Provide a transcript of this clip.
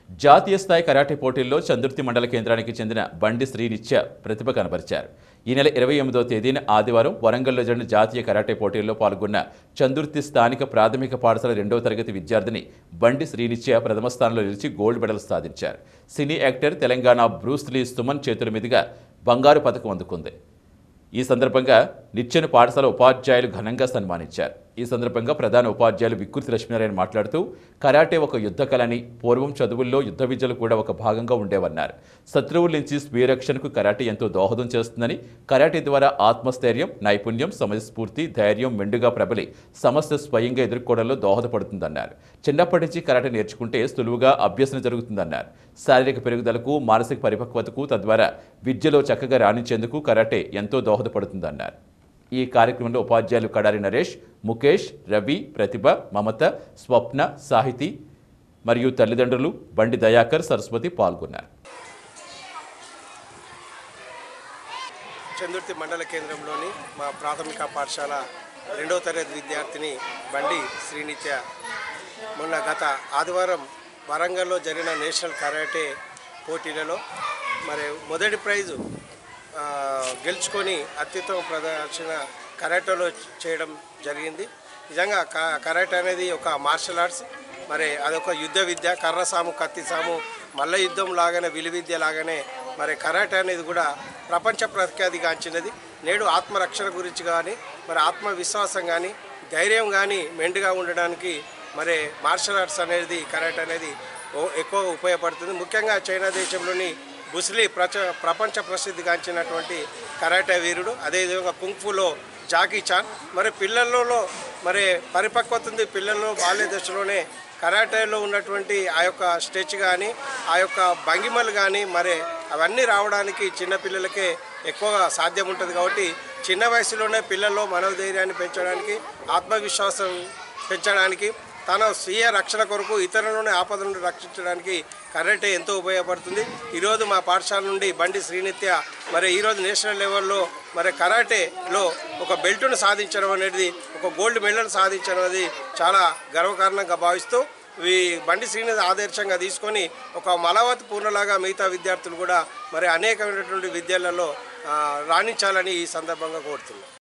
జాతీయ స్థాయి కరాటే పోటీల్లో చందుర్తి మండల కేంద్రానికి చెందిన బండి శ్రీనిత్య ప్రతిభ కనబరిచారు ఈ నెల ఇరవై ఎనిమిదో తేదీన ఆదివారం వరంగల్లో జరిగిన జాతీయ కరాటే పోటీల్లో పాల్గొన్న చందుర్తి స్థానిక ప్రాథమిక పాఠశాల రెండవ తరగతి విద్యార్థిని బండి శ్రీనిత్య ప్రథమ స్థానంలో నిలిచి గోల్డ్ మెడల్ సాధించారు cine actor Telangana Bruce Lee Suman చేతుల మీదుగా బంగారు పథకం అందుకుంది ఈ సందర్భంగా నిచ్చెన పాఠశాల ఉపాధ్యాయులు ఘనంగా సన్మానించారు ఈ సందర్భంగా ప్రధాన ఉపాధ్యాయులు విక్కుర్తి లక్ష్మీనారాయణ మాట్లాడుతూ కరాటే ఒక యుద్ధ కళని పూర్వం చదువుల్లో యుద్ధ విద్యలు కూడా ఒక భాగంగా ఉండేవన్నారు శత్రువుల నుంచి స్వీయ రక్షణకు కరాటే ఎంతో దోహదం చేస్తుందని కరాటే ద్వారా ఆత్మస్థైర్యం నైపుణ్యం సమయస్ఫూర్తి ధైర్యం మెండుగా ప్రబలి సమస్య స్వయంగా ఎదుర్కోవడంలో దోహదపడుతుందన్నారు చిన్నప్పటి నుంచి కరాటే నేర్చుకుంటే సులువుగా అభ్యసన జరుగుతుందన్నారు శారీరక పెరుగుదలకు మానసిక పరిపక్వతకు తద్వారా విద్యలో చక్కగా రాణించేందుకు కరాటే ఎంతో దోహదపడుతుందన్నారు ఈ కార్యక్రమంలో ఉపాధ్యాయులు కడారి నరేష్ ముఖేష్ రవి ప్రతిభ మమత స్వప్న సాహితి మరియు తల్లిదండ్రులు బండి దయాకర్ సరస్వతి పాల్గొన్నారు చందుర్తి మండల కేంద్రంలోని మా ప్రాథమిక పాఠశాల రెండవ తరగతి విద్యార్థిని బండి శ్రీనిత్య మొన్న గత ఆదివారం వరంగల్లో జరిగిన నేషనల్ కరాటే పోటీలలో మరి మొదటి ప్రైజు ఆ, గెలుచుకొని అత్యుత్తమ ప్రదర్శన కరాటేలో చేయడం జరిగింది నిజంగా క- కరాటే అనేది ఒక మార్షల్ ఆర్ట్స్ మరి అదొక యుద్ధ విద్య కర్ర సాము కత్తి సాము మల్ల యుద్ధం లాగానే విలు విద్య లాగానే మరి కరాటే అనేది కూడా ప్రపంచ ప్రఖ్యాతిగాంచినది నేడు ఆత్మరక్షణ గురించి కానీ మరి ఆత్మవిశ్వాసం కానీ ధైర్యం కానీ మెండుగా ఉండడానికి మరి మార్షల్ ఆర్ట్స్ అనేది కరాటే అనేది ఓ- ఎక్కువగా ఉపయోగపడుతుంది ముఖ్యంగా చైనా దేశంలోని బుస్లీ ప్రచ ప్రపంచ ప్రసిద్ధిగాంచినటువంటి కరాటే వీరుడు అదేవిధంగా కుంగ్ఫులో జాకీ చాన్ మరి పిల్లలలో మరి పరిపక్వత ఉంది పిల్లల్లో బాల్య దశలోనే కరాటేలో ఉన్నటువంటి ఆ యొక్క స్టెచ్ కానీ ఆ యొక్క భంగిమలు కానీ మరి అవన్నీ రావడానికి చిన్నపిల్లలకే ఎక్కువగా సాధ్యం ఉంటుంది కాబట్టి చిన్న వయసులోనే పిల్లల్లో మనోధైర్యాన్ని పెంచడానికి ఆత్మవిశ్వాసం పెంచడానికి తన స్వీయ రక్షణ కొరకు ఇతరులను ఆపద నుండి రక్షించడానికి కరాటే ఎంతో ఉపయోగపడుతుంది ఈరోజు మా పాఠశాల నుండి బండి శ్రీనిత్య మరి ఈరోజు నేషనల్ లెవెల్లో మరి కరాటేలో ఒక బెల్ట్ను సాధించడం అనేది ఒక గోల్డ్ మెడల్ సాధించడం అనేది చాలా గర్వకారణంగా భావిస్తూ ఈ బండి శ్రీనిధి ఆదర్శంగా తీసుకొని ఒక మలవత్ పూర్ణలాగా మిగతా విద్యార్థులు కూడా మరి అనేకమైనటువంటి విద్యలలో ఆ, రాణించాలని ఈ సందర్భంగా కోరుతున్నాను